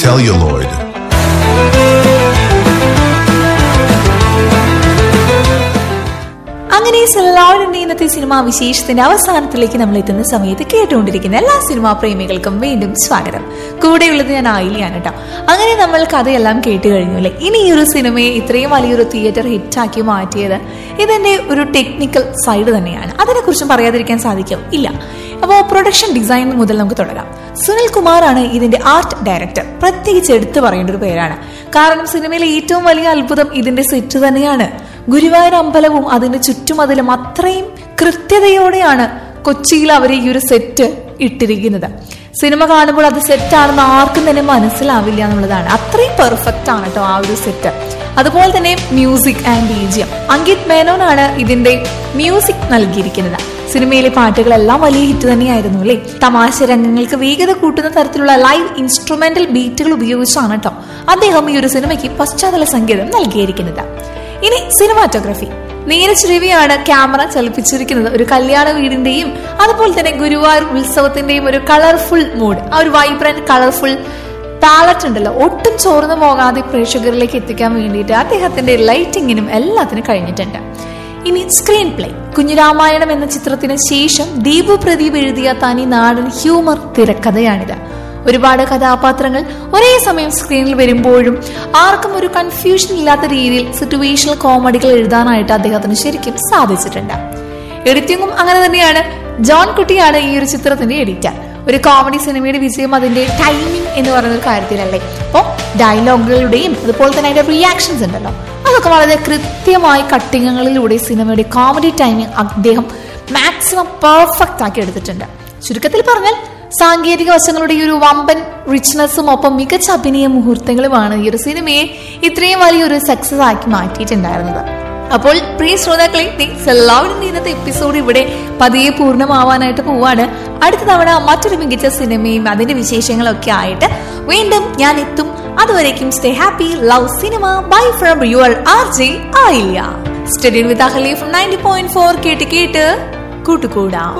celluloid. അങ്ങനെ എല്ലാവരുടെ ഇന്നത്തെ സിനിമാ വിശേഷത്തിന്റെ അവസാനത്തിലേക്ക് നമ്മൾ എത്തുന്ന സമയത്ത് കേട്ടുകൊണ്ടിരിക്കുന്ന എല്ലാ സിനിമാ പ്രേമികൾക്കും വീണ്ടും സ്വാഗതം കൂടെയുള്ളത് ഞാൻ ആയില്യാണ് കേട്ടോ അങ്ങനെ നമ്മൾ കഥയെല്ലാം കേട്ട് കഴിഞ്ഞു അല്ലേ ഇനി ഈ ഒരു സിനിമയെ ഇത്രയും വലിയൊരു തിയേറ്റർ ഹിറ്റാക്കി മാറ്റിയത് ഇതിന്റെ ഒരു ടെക്നിക്കൽ സൈഡ് തന്നെയാണ് അതിനെക്കുറിച്ചും പറയാതിരിക്കാൻ സാധിക്കും ഇല്ല അപ്പോൾ പ്രൊഡക്ഷൻ ഡിസൈൻ മുതൽ നമുക്ക് തുടങ്ങാം സുനിൽ കുമാറാണ് ഇതിന്റെ ആർട്ട് ഡയറക്ടർ പ്രത്യേകിച്ച് എടുത്തു പറയേണ്ട ഒരു പേരാണ് കാരണം സിനിമയിലെ ഏറ്റവും വലിയ അത്ഭുതം ഇതിന്റെ സെറ്റ് തന്നെയാണ് ഗുരുവായൂർ അമ്പലവും അതിന്റെ ചുറ്റുമതിലും അത്രയും കൃത്യതയോടെയാണ് കൊച്ചിയിൽ അവർ ഈ ഒരു സെറ്റ് ഇട്ടിരിക്കുന്നത് സിനിമ കാണുമ്പോൾ അത് സെറ്റാണെന്ന് ആർക്കും തന്നെ മനസ്സിലാവില്ല എന്നുള്ളതാണ് അത്രയും പെർഫെക്റ്റ് ആണ് കേട്ടോ ആ ഒരു സെറ്റ് അതുപോലെ തന്നെ മ്യൂസിക് ആൻഡ് ബീജിയം അങ്കിത് മേനോനാണ് ഇതിന്റെ മ്യൂസിക് നൽകിയിരിക്കുന്നത് സിനിമയിലെ പാട്ടുകളെല്ലാം വലിയ ഹിറ്റ് തന്നെയായിരുന്നു അല്ലേ തമാശ രംഗങ്ങൾക്ക് വേഗത കൂട്ടുന്ന തരത്തിലുള്ള ലൈവ് ഇൻസ്ട്രുമെന്റൽ ബീറ്റുകൾ ഉപയോഗിച്ചാണ് കേട്ടോ അദ്ദേഹം ഈ ഒരു സിനിമയ്ക്ക് പശ്ചാത്തല സംഗീതം നൽകിയിരിക്കുന്നത് ഇനി സിനിമാറ്റോഗ്രഫി നീരജ് രവിയാണ് ക്യാമറ ചലിപ്പിച്ചിരിക്കുന്നത് ഒരു കല്യാണ വീടിന്റെയും അതുപോലെ തന്നെ ഗുരുവായൂർ ഉത്സവത്തിന്റെയും ഒരു കളർഫുൾ മൂഡ് ആ ഒരു വൈബ്രന്റ് കളർഫുൾ പാലറ്റ് ഉണ്ടല്ലോ ഒട്ടും ചോർന്നു പോകാതെ പ്രേക്ഷകരിലേക്ക് എത്തിക്കാൻ വേണ്ടിയിട്ട് അദ്ദേഹത്തിന്റെ ലൈറ്റിങ്ങിനും എല്ലാത്തിനും കഴിഞ്ഞിട്ടുണ്ട് ഇനി സ്ക്രീൻ പ്ലേ കുഞ്ഞുരാമായണം എന്ന ചിത്രത്തിന് ശേഷം ദീപു പ്രദീപ് എഴുതിയ തനി നാടൻ ഹ്യൂമർ തിരക്കഥയാണിത് ഒരുപാട് കഥാപാത്രങ്ങൾ ഒരേ സമയം സ്ക്രീനിൽ വരുമ്പോഴും ആർക്കും ഒരു കൺഫ്യൂഷൻ ഇല്ലാത്ത രീതിയിൽ സിറ്റുവേഷണൽ കോമഡികൾ എഴുതാനായിട്ട് അദ്ദേഹത്തിന് ശരിക്കും സാധിച്ചിട്ടുണ്ട് എഡിറ്റിംഗും അങ്ങനെ തന്നെയാണ് ജോൺ കുട്ടിയാണ് ഈ ഒരു ചിത്രത്തിന്റെ എഡിറ്റർ ഒരു കോമഡി സിനിമയുടെ വിജയം അതിന്റെ ടൈമിംഗ് എന്ന് പറയുന്ന ഒരു കാര്യത്തിലല്ലേ അപ്പോൾ ഡയലോഗുകളുടെയും അതുപോലെ തന്നെ അതിന്റെ റിയാക്ഷൻസ് ഉണ്ടല്ലോ അതൊക്കെ വളരെ കൃത്യമായി കട്ടിങ്ങുകളിലൂടെ സിനിമയുടെ കോമഡി ടൈമിംഗ് അദ്ദേഹം മാക്സിമം പെർഫെക്റ്റ് ആക്കി എടുത്തിട്ടുണ്ട് ചുരുക്കത്തിൽ പറഞ്ഞാൽ സാങ്കേതിക വശങ്ങളുടെ ഈ ഒരു വമ്പൻ റിച്ച്നെസ്സും ഒപ്പം മികച്ച അഭിനയ മുഹൂർത്തങ്ങളുമാണ് ഈ ഒരു സിനിമയെ ഇത്രയും വലിയൊരു സക്സസ് ആക്കി മാറ്റിയിട്ടുണ്ടായിരുന്നത് അപ്പോൾ പ്രിയ ശ്രോതാക്കളെ എല്ലാവരും ഇന്നത്തെ എപ്പിസോഡ് ഇവിടെ പതിയെ പൂർണ്ണമാവാനായിട്ട് പോവാണ് അടുത്ത തവണ മറ്റൊരു മികച്ച സിനിമയും അതിന്റെ വിശേഷങ്ങളൊക്കെ ആയിട്ട് വീണ്ടും ഞാൻ എത്തും അതുവരേക്കും stay happy love cinema bye from your R J ആയില്ല സ്റ്റഡി വിത്ത് അഹലി ഫ്രം നയൻറ്റി പോയിന്റ് ഫോർ കേട്ട് കേട്ട് കൂട്ടുകൂടാം